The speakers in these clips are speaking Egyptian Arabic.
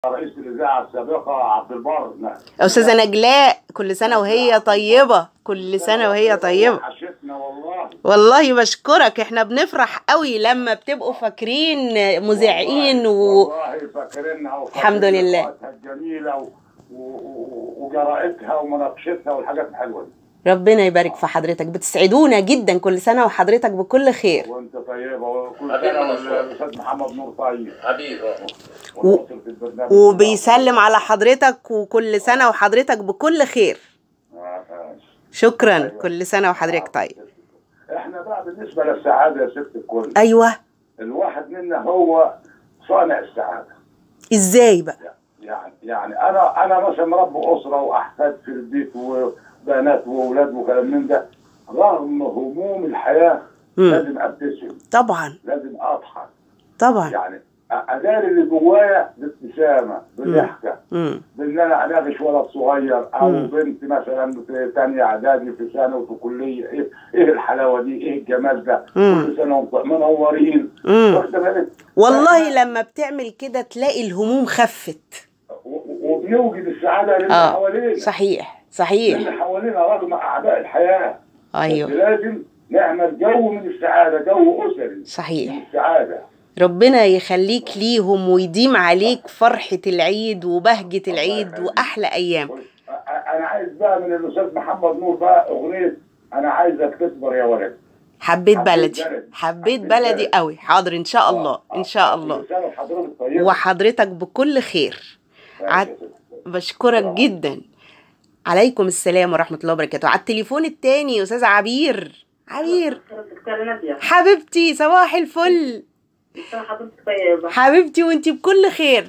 رئيس الاذاعه السابقه عبد البر نعم. استاذه نجلاء كل سنه وهي طيبه كل سنه وهي طيبه وحشتنا والله والله بشكرك احنا بنفرح قوي لما بتبقوا فاكرين مذيعين و... والله فاكرينها وفاكرين الحمد لله. لقاءاتها الجميله و... و... و... وجرائتها ومناقشتها والحاجات الحلوه دي ربنا يبارك في حضرتك بتسعدونا جدا كل سنه وحضرتك بكل خير وانت طيبه وكل سنه والاستاذ محمد نور طيب حبيبي والمصر في البرنامج وبيسلم على حضرتك وكل سنه وحضرتك بكل خير آه، ماشي. شكرا كل سنه وحضرتك طيب احنا بقى بالنسبه للسعاده يا ست الكل ايوه الواحد منا هو صانع السعاده ازاي بقى يعني يعني انا انا مثلا مربي اسره واحفاد في البيت وبنات واولاد وكلام من ده رغم هموم الحياه مم. لازم ابتسم طبعا لازم اضحك طبعا يعني اداري اللي جوايا بابتسامه بضحكه مم. بان انا اناقش ولد صغير او مم. بنت مثلا في ثانيه اعدادي في ثانوي في كليه ايه ايه الحلاوه دي ايه الجمال ده مم. كل سنه وانتم منورين مم. واخده بالك والله لما بتعمل كده تلاقي الهموم خفت و- و- وبنوجد السعاده للي اه حوالينا صحيح صحيح اللي حوالينا رغم اعباء الحياه بس ايوه لازم نعمل جو من السعاده جو اسري صحيح من السعاده ربنا يخليك ليهم ويديم عليك فرحة العيد وبهجة العيد وأحلى أيام أ- انا عايز بقى من الاستاذ محمد نور بقى اغنيه انا عايزك تكبر يا ولد حبيت حبيت بلدي بلدي. حبيت حبيت بلدي بلدي. قوي حاضر إن شاء الله آه، إن شاء الله كل سنه وحضرتك طيبه وحضرتك بكل خير عد- بشكرك جدا عليكم السلام ورحمة الله وبركاته على التليفون التاني أستاذ عبير عبير دكتورة نادية حبيبتي صباح الفل حضرتك طيبة حبيبتي وانتي بكل خير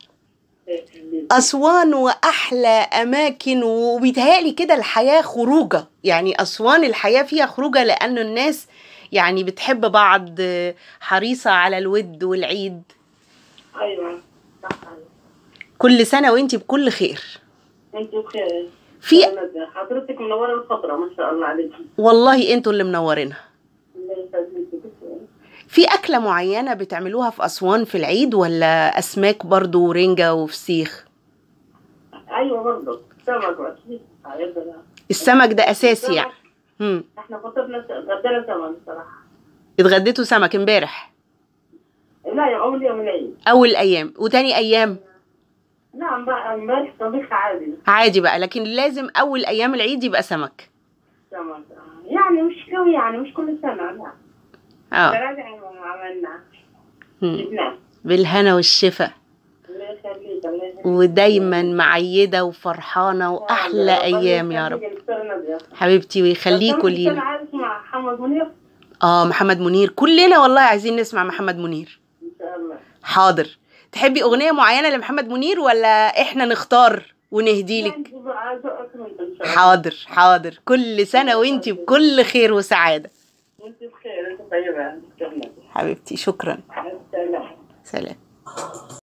أسوان وأحلى أماكن وبيتهيألي كده الحياة خروجة يعني أسوان الحياة فيها خروجة لأنه الناس يعني بتحب بعض حريصة على الود والعيد أيوة صح كل سنة وانتي بكل خير أنت بخير في دكتورة نادية. حضرتك منورة الخضرة ما شاء الله عليكي والله انتوا اللي منورينها الله يسعدك في أكلة معينة بتعملوها في أسوان في العيد ولا أسماك برضو ورنجة وفسيخ أيوة برضه سمك أكيد عيدنا السمك ده أساسي يعني مم. احنا فطرنا غدانا سمك بصراحة اتغديتوا سمك امبارح لا يا أول يوم العيد أول أيام وتاني أيام نعم بقى امبارح طبيخ عادي عادي بقى لكن لازم أول أيام العيد يبقى سمك سمك آه. يعني مش قوي يعني مش كل سنة لا اه راجع عملنا مم. جبناه بالهنا والشفا الله يخليك الله يخليك ودايما معيدة وفرحانة وأحلى أيام يا رب حبيبتي ويخليكوا انا لينا عايز مع محمد منير اه محمد منير كلنا والله عايزين نسمع محمد منير ان شاء الله حاضر تحبي أغنية معينة لمحمد منير ولا إحنا نختار ونهديلك يعني بقى ذوقك انت ان شاء الله حاضر حاضر كل سنة وانتي بكل خير وسعادة وانت بخير انت طيبه انت كمان حبيبتي شكرا مع السلامه سلام